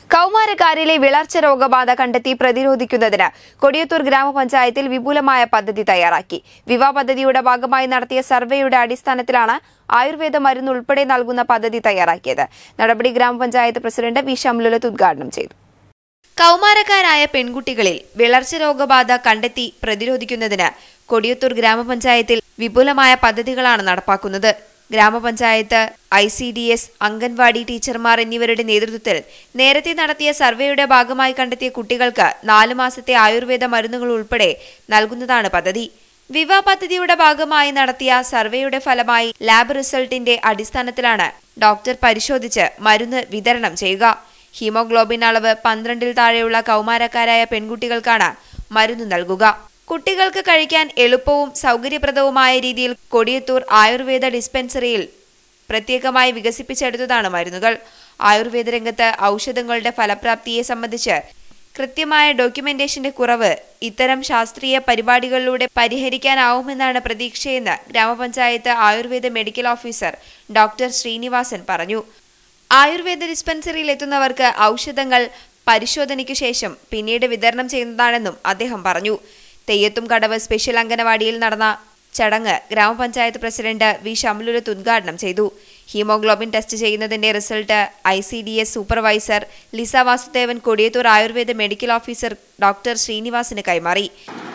കൗമാരക്കാരിലെ വിളർച്ച രോഗബാധ കണ്ടെത്തി പ്രതിരോധിക്കുന്നതിന് കൊടിയത്തൂർ ഗ്രാമപഞ്ചായത്തിൽ വിപുലമായ പദ്ധതി തയ്യാറാക്കി വിവാ പദ്ധതിയുടെ ഭാഗമായി നടത്തിയ സർവേയുടെ അടിസ്ഥാനത്തിലാണ് ആയുർവേദ മരുന്ന് ഉൾപ്പെടെ നൽകുന്ന പദ്ധതി തയ്യാറാക്കിയത് നടപടി ഗ്രാമപഞ്ചായത്ത് പ്രസിഡന്റ് വി ഷംലുലത്ത് ഉദ്ഘാടനം ചെയ്തു കൗമാരക്കാരായ പെൺകുട്ടികളിൽ വിളർച്ച രോഗബാധ കണ്ടെത്തി പ്രതിരോധിക്കുന്നതിന് കൊടിയത്തൂർ ഗ്രാമപഞ്ചായത്തിൽ വിപുലമായ പദ്ധതികളാണ് നടപ്പാക്കുന്നത് grama panchayat I C D S anganwadi ടീച്ചർമാർ എന്നിവരുടെ നേതൃത്വത്തിൽ നേരത്തെ നടത്തിയ സർവേയുടെ ഭാഗമായി കണ്ടെത്തിയ കുട്ടികൾക്ക് നാലു മാസത്തെ ആയുർവേദ മരുന്നുകൾ ഉൾപ്പെടെ നൽകുന്നതാണ് പദ്ധതി വിവാ പദ്ധതിയുടെ ഭാഗമായി നടത്തിയ സർവേയുടെ ഫലമായി ലാബ് റിസൾട്ടിന്റെ അടിസ്ഥാനത്തിലാണ് ഡോക്ടർ പരിശോധിച്ച് മരുന്ന് വിതരണം ചെയ്യുക ഹീമോഗ്ലോബിൻ അളവ് പന്ത്രണ്ടിൽ താഴെയുള്ള കൗമാരക്കാരായ പെൺകുട്ടികൾക്കാണ് മരുന്ന് നൽകുക കുട്ടികൾക്ക് കഴിക്കാൻ എളുപ്പവും സൗകര്യപ്രദവുമായ രീതിയിൽ കൊടിയത്തൂർ ആയുർവേദ ഡിസ്പെൻസറിയിൽ പ്രത്യേകമായി വികസിപ്പിച്ചെടുത്തതാണ് മരുന്നുകൾ ആയുർവേദ രംഗത്ത് ഔഷധങ്ങളുടെ ഫലപ്രാപ്തിയെ സംബന്ധിച്ച് കൃത്യമായ ഡോക്യുമെന്റേഷന്റെ കുറവ് ഇത്തരം ശാസ്ത്രീയ പരിപാടികളിലൂടെ പരിഹരിക്കാനാവുമെന്നാണ് പ്രതീക്ഷയെന്ന് grama panchayat ayurveda medical officer doctor Srinivasan പറഞ്ഞു ആയുർവേദ ഡിസ്പെൻസറിയിൽ എത്തുന്നവർക്ക് ഔഷധങ്ങൾ പരിശോധനയ്ക്കു ശേഷം പിന്നീട് വിതരണം ചെയ്യുന്നതാണെന്നും അദ്ദേഹം പറഞ്ഞു തെയ്യത്തും കടവ് സ്പെഷ്യൽ അംഗനവാടിയിൽ നടന്ന ചടങ്ങ് ഗ്രാമപഞ്ചായത്ത് പ്രസിഡന്റ് വി ഷംലുലത്ത് ഉദ്ഘാടനം ചെയ്തു ഹീമോഗ്ലോബിൻ ടെസ്റ്റ് ചെയ്യുന്നതിന്റെ result I C D S supervisor Lisa Vasudevan Kodiyathur ayurveda medical officer doctor ശ്രീനിവാസിന് കൈമാറി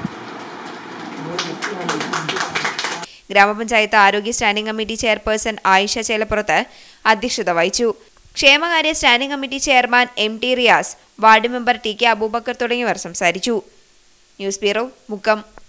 ഗ്രാമപഞ്ചായത്ത് ആരോഗ്യ standing committee chairperson Ayisha Chelappurath അധ്യക്ഷത വഹിച്ചു ക്ഷേമകാര്യ standing committee chairman M T Riyas ward member T K Aboobacker തുടങ്ങിയവർ സംസാരിച്ചു ന്യൂസ് ബ്യൂറോ മുക്കം